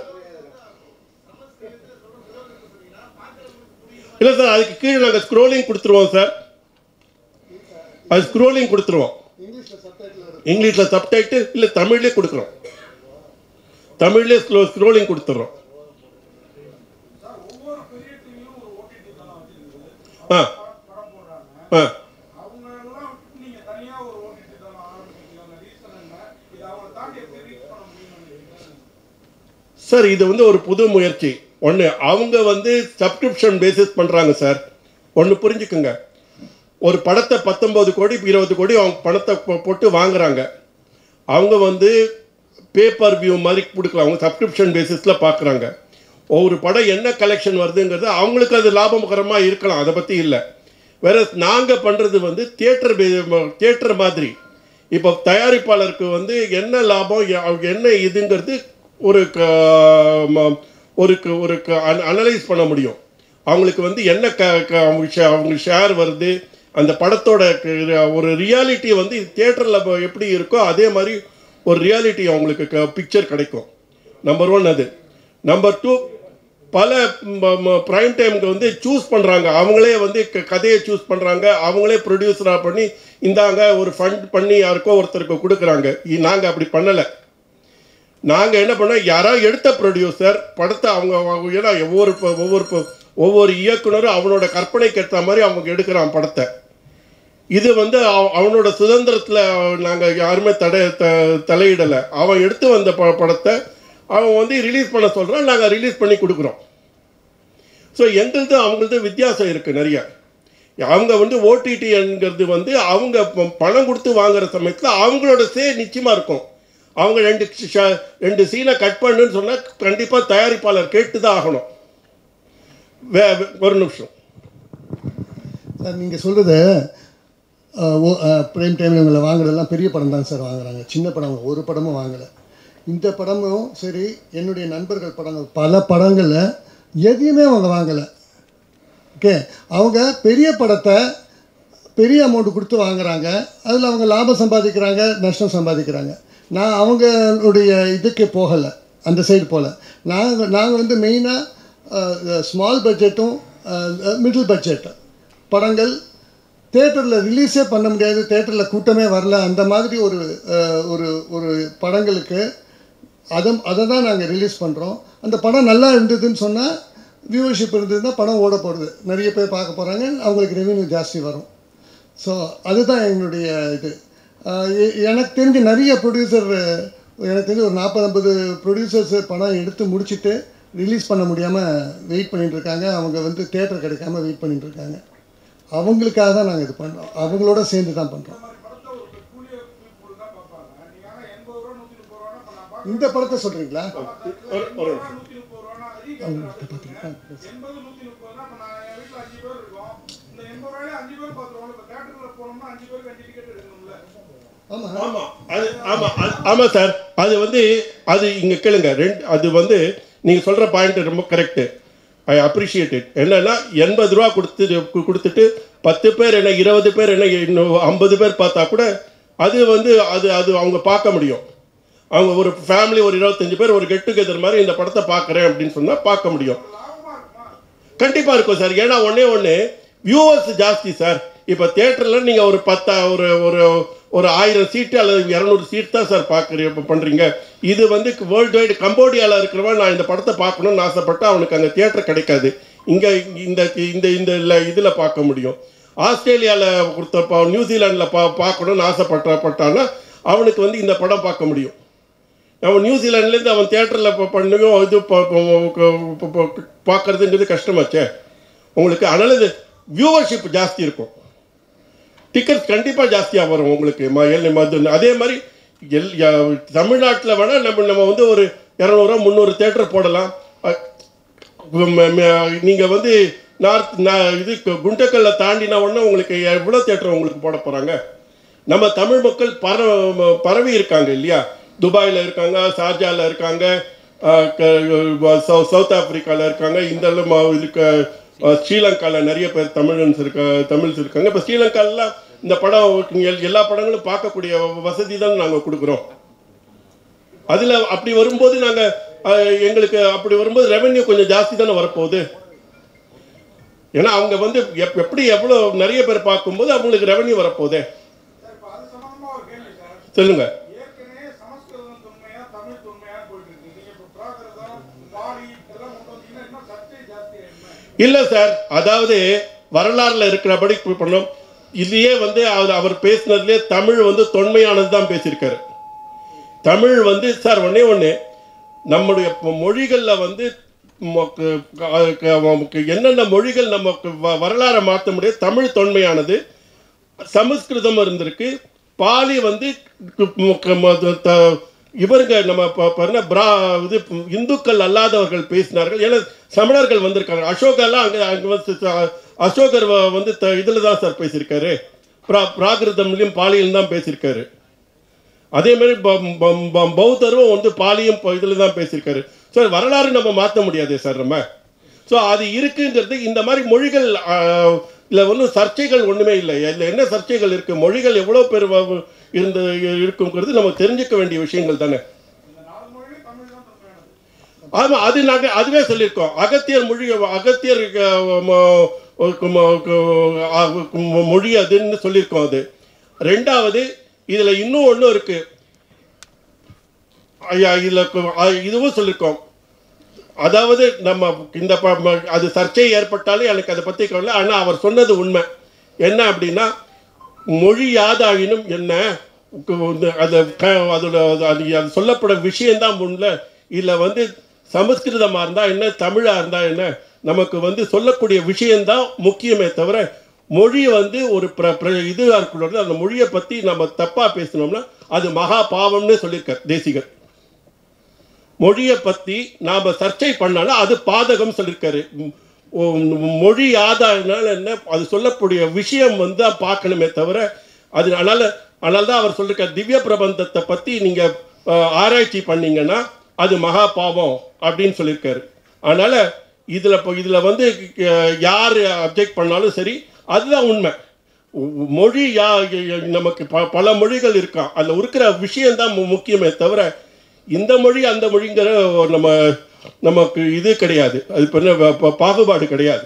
இல்லை சார் அதுக்கு கீழே நாங்கள் ஸ்க்ரோலிங் கொடுத்துருவோம் சார் அது ஸ்க்ரோலிங் கொடுத்துருவோம் இங்கிலீஷில் சப்டைட்டில் இல்லை தமிழ்லேயே கொடுக்குறோம் தமிழ்லேயே ஸ்லோ ஸ்க்ரோலிங் கொடுத்துட்றோம் ஒவ்வொரு பெரிய டிவியும் ஒரு ஓடிடி தளம் வச்சிருக்குது ஆ படம் போடுறாங்க ஆ அவங்க எல்லாம் விட்டு நீங்க தனியா ஒரு ஓடிடி தளம் ஆரம்பிக்கிறீங்க ரீசன் என்ன இதை அவங்க தாண்டி எப்படி ரீச் பண்ண முடியும்னு நினைக்கிறீங்க சார் இது வந்து ஒரு புது முயற்சி ஒன்று அவங்க வந்து சப்ஸ்கிரிப்ஷன் பேசிஸ் பண்ணுறாங்க சார் ஒன்று புரிஞ்சுக்குங்க ஒரு படத்தை பத்தொம்பது கோடி இருபது கோடி அவங்க பணத்தை போ- போட்டு வாங்குறாங்க அவங்க வந்து பேப்பர் வியூ மாதிரி கொடுக்கலாம் அவங்க சப்ஸ்கிரிப்ஷன் பேசிஸில் பார்க்குறாங்க ஒவ்வொரு படம் என்ன கலெக்ஷன் வருதுங்கிறது அவங்களுக்கு அது லாபகரமாக இருக்கலாம் அதை பற்றி இல்லை வேற நாங்கள் பண்ணுறது வந்து தியேட்டர் தியேட்டர் மாதிரி இப்போ தயாரிப்பாளருக்கு வந்து என்ன லாபம் எ- அவங்க என்ன இதுங்கிறது ஒரு க- ம- ஒரு க- ஒரு அனலைஸ் பண்ண முடியும் அவங்களுக்கு வந்து என்ன க க- அவங்க ஷே- அவங்க ஷேர் வருது அந்த படத்தோட க- ஒரு ரியாலிட்டி வந்து தியேட்டரில் எப்படி இருக்கோ அதே மாதிரி ஒரு ரியாலிட்டி அவங்களுக்கு பிக்சர் கிடைக்கும் நம்பர் ஒன் அது நம்பர் டூ பல ப்ரைம் டைமுக்கு வந்து சூஸ் பண்ணுறாங்க அவங்களே வந்து க- கதையை சூஸ் பண்ணுறாங்க அவங்களே ப்ரொடியூசராக பண்ணி இந்தாங்க ஒரு ஃபண்ட் பண்ணி யாருக்கோ ஒருத்தருக்கு கொடுக்குறாங்க நாங்கள் அப்படி பண்ணலை நாங்கள் என்ன பண்ணோம் யாராவது எடுத்த ப்ரொடியூசர் படத்தை அவங்க அவங்க- ஏன்னா ஒவ்வொரு ப- ஒவ்வொரு ப- ஒவ்வொரு இயக்குனரும் அவனோட கற்பனைக்கு ஏற்ற மாதிரி அவங்க எடுக்கிறான் படத்தை இது வந்து அவ- அவனோட சுதந்திரத்தில் நாங்கள் யாருமே தடை த தலையிடலை அவன் எடுத்து வந்த ப படத்தை அவன் வந்து ரிலீஸ் பண்ண சொல்கிறான் நாங்கள் ரிலீஸ் பண்ணி கொடுக்குறோம் ஸோ எங்களது அவங்களது வித்தியாசம் இருக்குது நிறைய அவங்க வந்து ஓடிடிங்கிறது வந்து அவங்க ப- பணம் கொடுத்து வாங்குற சமயத்தில் அவங்களோட சே நிச்சயமாக இருக்கும் அவங்க ரெண்டு ஷ- ரெண்டு சீனை கட் பண்ணுன்னு சொன்னால் கண்டிப்பாக தயாரிப்பாளர் கேட்டு தான் ஆகணும் வே வே- ஒரு நிமிஷம் சார் நீங்கள் சொல்கிறது ப்ரைம் டைமில் இவங்களை வாங்குறதெல்லாம் பெரிய படம் தான் சார் வாங்குறாங்க சின்ன படம் ஒரு படமும் வாங்கலை இந்த படமும் சரி என்னுடைய நண்பர்கள் படங்கள் பல படங்களில் எதையுமே அவங்க வாங்கலை ஓகே அவங்க பெரிய படத்தை பெரிய அமௌண்ட் கொடுத்து வாங்குறாங்க அதில் அவங்க லாபம் சம்பாதிக்கிறாங்க நஷ்டம் சம்பாதிக்கிறாங்க நான் அவங்களுடைய இதுக்கு போகலை அந்த சைடு போகல நாங்கள் நாங்கள் வந்து மெயினாக ஸ்மால் பட்ஜெட்டும் மிடில் பட்ஜெட் படங்கள் தேட்டரில் ரிலீஸே பண்ண முடியாது தேட்டரில் கூட்டமே வரல அந்த மாதிரி ஒரு அஹ், ஒரு ஒரு படங்களுக்கு அதை அதை தான் நாங்கள் ரிலீஸ் பண்ணுறோம் அந்த படம் நல்லா இருந்ததுன்னு சொன்னால் வியூவர்ஷிப் இருந்ததுன்னா படம் ஓட போகிறது நிறைய பேர் பார்க்க போகிறாங்க அவங்களுக்கு ரெவென்யூ ஜாஸ்தி வரும் ஸோ அதுதான் எங்களுடைய இது ஆஹ் எ- எனக்கு தெரிஞ்ச நிறைய ப்ரொடியூசர் எனக்கு தெரிஞ்ச ஒரு நாற்பது ஐம்பது ப்ரொடியூசர்ஸ் படம் எடுத்து முடிச்சுட்டு ரிலீஸ் பண்ண முடியாமல் வெயிட் பண்ணிட்டு இருக்காங்க அவங்க வந்து தேட்டர் கிடைக்காம வெயிட் பண்ணிட்டு இருக்காங்க அவங்களுக்காக தான் நாங்கள் இது பண்ணுறோம் அவங்களோட சேர்ந்து தான் பண்ணுறோம் இந்த மாதிரி படத்தை ஒரு peculiar people தான் பார்ப்பாங்க நீங்க ஆனா எண்பது ரூபா நூத்தி முப்பது ரூபா இப்ப நான் பார்க்க இந்த படத்தை சொல்கிறீங்களா ஒரு ஒரு நிமிஷம் நூத்தி முப்பது ரூபா எண்பது நூத்தி முப்பதுனா இப்ப நான் என் வீட்டுல அஞ்சு பேர் இருக்கோம் இந்த எண்பது ரூபாயில அஞ்சு பேர் பாத்துருவோம் இப்ப தேட்டருக்குள்ள போனோம்னா அஞ்சு பேருக்கு அஞ்சு டிக்கெட் எடுக்கணும்ல ஆமாம் ஆமாம் அது ஆமாம் அது ஆமாம் சார் அது வந்து அது இங்கே கேளுங்க ரெண்டு அது வந்து நீங்கள் சொல்கிற பாயிண்ட் ரொம்ப கரெக்டு ஐ அப்ரிஷியேட் இட் என்னன்னா எண்பது ரூபா கொடுத்து கு- கொடுத்துட்டு பத்து பேர் என்ன இருபது பேர் என்ன இன்னும் ஐம்பது பேர் பார்த்தா கூட அது வந்து அது அது அவங்க பார்க்க முடியும் அவங்க ஒரு ஃபேமிலி ஒரு இருபத்தஞ்சு பேர் ஒரு கெட் டுகெதர் மாதிரி இந்த படத்தை பார்க்குறேன் அப்படின்னு சொன்னால் பார்க்க முடியும் லாபமா இருக்குமா கண்டிப்பாக இருக்கும் சார் ஏன்னா ஒன்றே ஒன்று வியூவர்ஸ் ஜாஸ்தி சார் இப்போ தேட்டரில் நீங்கள் ஒரு பத்தா ஒரு ஒரு ஒரு ஆயிரம் சீட்டு அல்லது இரநூறு சீட் தான் சார் பார்க்குறீங்க பண்ணுறீங்க இது வந்து வேர்ல்டு வைடு கம்போடியாவில் இருக்கிறவன் நான் இந்த படத்தை பார்க்கணும்னு ஆசைப்பட்டு அவனுக்கு அங்கே தியேட்டர் கிடைக்காது இங்கே இந்த இந்த இந்த இதில் பார்க்க முடியும் ஆஸ்திரேலியாவில் கொடுத்த நியூசிலாண்டில் பா பார்க்கணும்னு ஆசைப்பட்ட பட்டான்னா அவனுக்கு வந்து இந்த படம் பார்க்க முடியும் அவன் நியூசிலாண்ட்லேருந்து அவன் தேட்டரில் பண்ணுவோம் இது ப- ப- ப- ப- பார்க்கறதுங்கிறது கஷ்டமாச்சே உங்களுக்கு அதனால் இது வியூவர்ஷிப் ஜாஸ்தி இருக்கும் டிக்கெட்ஸ் கண்டிப்பாக ஜாஸ்தியாக வரும் உங்களுக்கு ம எல் மது அதே மாதிரி எல் தமிழ்நாட்டில் வேணால் நம்ம நம்ம வந்து ஒரு இரநூறுவா முந்நூறு தேட்டர் போடலாம் நீங்கள் வந்து நார்த் நான் இது குண்டக்கல்ல தாண்டின உடனே உங்களுக்கு எவ்வளோ தேட்டர் உங்களுக்கு போட போகிறாங்க நம்ம தமிழ் மக்கள் பர பரவி இருக்காங்க இல்லையா துபாயில் இருக்காங்க ஷார்ஜாவில் இருக்காங்க அஹ், க- சவு- சவுத் ஆப்பிரிக்காவில் இருக்காங்க இந்த அளவு ம- இருக்க அஹ், ஸ்ரீலங்காவில் நிறைய பேர் தமிழன்ஸ் இருக்க தமிழ்ஸ் இருக்காங்க இப்போ ஸ்ரீலங்காலலாம் இந்த படம் எல்- எல்லா படங்களும் பார்க்கக்கூடிய வசதி தான் நாங்கள் கொடுக்குறோம் அதில் அப்படி வரும்போது நாங்கள் எங்களுக்கு அப்படி வரும்போது ரெவென்யூ கொஞ்சம் ஜாஸ்தி தானே வரப்போகுது ஏன்னா அவங்க வந்து எப் எப்படி எவ்வளோ நிறைய பேர் பார்க்கும்போது அவங்களுக்கு ரெவென்யூ வரப்போகுதே சார் இப்ப அது சம்பந்தமா ஒரு கேள்வி சார் சொல்லுங்க ஏற்கனவே சமஸ்கிருதம் தொன்மையா தமிழ் தொன்மையா போயிட்டு இருக்கு நீங்க இப்ப பிராகிருதம் பாலி இதெல்லாம் கொண்டு வந்தீங்கன்னா இன்னும் சர்ச்சை ஜாஸ்தி ஆயிடுமே இல்லை சார் அதாவது வரலாறுல இருக்கிறபடி இப்ப பண்ணோம் இதுலயே வந்து அவர் அவர் பேசினதுலேயே தமிழ் வந்து தொன்மையானது தான் பேசியிருக்காரு தமிழ் வந்து சார் ஒண்ணே ஒன்று நம்முடைய மொழிகளில் வந்து நமக்கு க- க- நமக்கு என்னென்ன மொழிகள் நமக்கு வ- வரலாறை மாற்ற முடியும் தமிழ் தொன்மையானது சமஸ்கிருதம் இருந்திருக்கு பாலி வந்து கு- மு- ம- த- இவருங்க நம்ம ப- பாருங்க பிரா இது இந்துக்கள் அல்லாதவர்கள் பேசினார்கள் ஏன்னா சமணர்கள் வந்திருக்காங்க அசோகெல்லாம் அங்கே அங்கே வந்து ச- அசோகர் வ- வந்து த இதில் தான் சார் பேசியிருக்காரு பிரா பிராகிருதம்லையும் பாலியிலும் தான் பேசியிருக்காரு அதே மாதிரி ப- ப- ப- பௌத்தரும் வந்து பாலியும் இதில் தான் பேசியிருக்காரு ஸோ வரலாறு நம்ம மாற்ற முடியாதே சார் நம்ம ஸோ அது இருக்குங்கிறது இந்த மாதிரி மொழிகள் இல்லை ஒன்றும் சர்ச்சைகள் ஒன்றுமே இல்லை இதில் என்ன சர்ச்சைகள் இருக்குது மொழிகள் எவ்வளோ பேர் வ- இருந்து இருக்குங்கிறது நம்ம தெரிஞ்சுக்க வேண்டிய விஷயங்கள் தானே இந்த நாலு மொழியும் தமிழ் தான் தொன்மையானது ஆமாம் அது நாங்கள் அதுவே சொல்லியிருக்கோம் அகத்தியர் மொழி அகத்தியர் அஹ், ம- ம- க- அஹ், மொழி அதுன்னு சொல்லியிருக்கோம் அது ரெண்டாவது இதில் இன்னும் ஒன்று இருக்கு ஐயா இதில் இதுவும் சொல்லியிருக்கோம் அதாவது நம்ம இந்த ப- ம- அது சர்ச்சை ஏற்பட்டாலும் எனக்கு அதை பற்றி கவலை ஆனால் அவர் சொன்னது உண்மை என்ன அப்படின்னா மொழி யாதாயினும் என்ன கு- இந்த அது க- அதோட அது அது அது சொல்லப்படும் விஷயம்தான் முன்ன இதில் வந்து சமஸ்கிருதமாக இருந்தால் என்ன தமிழாக இருந்தால் என்ன நமக்கு வந்து சொல்லக்கூடிய விஷயம்தான் முக்கியமே தவிர மொழி வந்து ஒரு பிர பிர இதுவாக இருக்கக்கூடாது அந்த மொழியை பற்றி நம்ம தப்பாக பேசினோம்னா அது மகா பாவம்னு சொல்லியிருக்கார் தேசிகர் மொழியை பற்றி நாம் சர்ச்சை பண்ணாலும் அது பாதகம் சொல்லியிருக்காரு ம், ஓ- மொழி ஆதாயனால என்ன அது சொல்லக்கூடிய விஷயம் வந்து தான் பார்க்கணுமே தவிர அது அதனால் அதனால தான் அவர் சொல்லியிருக்கார் திவ்ய பிரபந்தத்தை பற்றி நீங்கள் ஆராய்ச்சி பண்ணீங்கன்னா அது மகா பாவம் அப்படின்னு சொல்லியிருக்காரு அதனால் இதில் இப்போ இதில் வந்து அஹ், யார் அப்ஜெக்ட் பண்ணாலும் சரி அதுதான் உண்மை உ- மொழி யா ய- நமக்கு ப பல மொழிகள் இருக்கான் அதில் இருக்கிற விஷயம்தான் மு- முக்கியமே தவிர இந்த மொழி அந்த மொழிங்கிற நம்ம நமக்கு இது கிடையாது அது இப்போ என்ன ப- ப- பாகுபாடு கிடையாது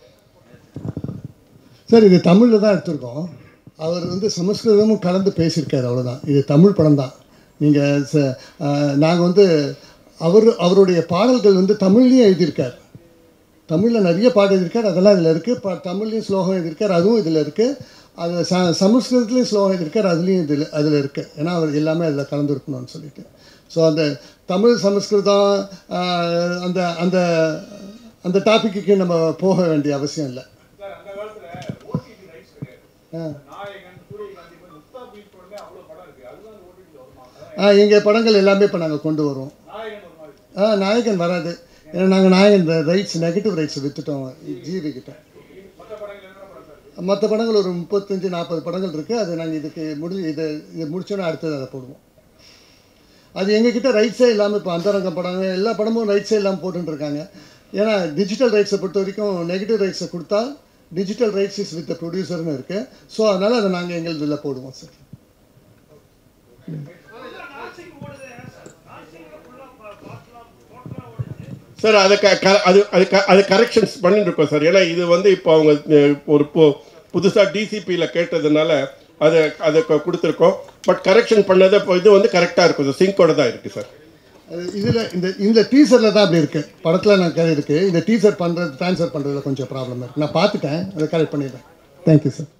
சார் இது தமிழில் தான் எடுத்திருக்கோம் அவர் வந்து சமஸ்கிருதமும் கலந்து பேசியிருக்காரு அவ்வளோதான் இது தமிழ் படம் தான் நீங்கள் ச நாங்கள் வந்து அவர் அவருடைய பாடல்கள் வந்து தமிழ்லேயும் எழுதியிருக்கார் தமிழில் நிறைய பாடல் எழுதியிருக்கார் அதெல்லாம் இதில் இருக்குது ப தமிழ்லேயும் ஸ்லோகம் எழுதியிருக்கார் அதுவும் இதில் இருக்குது அது ச சமஸ்கிருதத்துலேயும் ஸ்லோகம் எழுதியிருக்கார் அதுலேயும் இதில் அதில் இருக்குது ஏன்னா அவர் எல்லாமே அதில் கலந்துருக்கணும்னு சொல்லிட்டு ஸோ அந்த தமிழ் சமஸ்கிருதம் ஆஹ், அந்த அந்த அந்த டாப்பிக்கு நம்ம போக வேண்டிய அவசியம் இல்லை சார் அந்த காலத்துல ஓடிடி ரைட்ஸ் கிடையாது ஆ நாயகன் சூரியகாந்தி மாதிரி முக்தா பீட் பண்ணே அவ்வளவு படம் இருக்கு அதுதான் ஓடிடி வருமா அதான் ஆ எங்கள் படங்கள் எல்லாமே இப்போ நாங்கள் கொண்டு வருவோம் நாயகன் ஒரு மாதிரி ஆ நாயகன் வராது ஏன்னா நாங்கள் நாயகன் ரைட்ஸ் நெகட்டிவ் ரைட்ஸ் விற்றுட்டோம் ஜிவி கிட்ட மற்ற படங்கள் என்ன படம் சார் மற்ற படங்கள் ஒரு முப்பத்தஞ்சு நாற்பது படங்கள் இருக்குது அது நாங்கள் இதுக்கு முடி இதை இது முடிச்சோன்னே அடுத்தது அதை போடுவோம் அது எங்ககிட்ட ரைட்ஸே இல்லாமல் இப்போ அந்தரங்கம் படம் எல்லா படமும் ரைட்ஸே இல்லாமல் போட்டுட்டு இருக்காங்க ஏன்னா டிஜிட்டல் ரைட்ஸை பொறுத்த வரைக்கும் நெகட்டிவ் ரைட்ஸை கொடுத்தா டிஜிட்டல் ரைட்ஸ் இஸ் வித் ப்ரொடியூசர்னு இருக்குது ஸோ அதனால் அதை நாங்கள் எங்கள் இதில் போடுவோம் சார் சார் அதை க க- அது அது க அது கரெக்ஷன்ஸ் பண்ணிட்டு இருக்கோம் சார் ஏன்னா இது வந்து இப்போ அவங்க அஹ், ஒரு பு புதுசாக டிசிபியில் கேட்டதுனால அதை அதை க- கொடுத்துருக்கோம் பட் கரெக்ஷன் பண்ணதை இப்போ இது வந்து கரெக்டாக இருக்கும் சிங்கோட தான் இருக்குது சார் அது இதில் இந்த இந்த டீசரில் தான் அப்படி இருக்குது படத்தில் நான் கதை இருக்குது இந்த டீசர் பண்ணுறது ட்ரான்ஸ்ஃபர் பண்ணுறதுல கொஞ்சம் ப்ராப்ளம் இருக்குது நான் பார்த்துட்டேன் அதை கரெக்ட் பண்ணிடுறேன் தேங்க்யூ சார்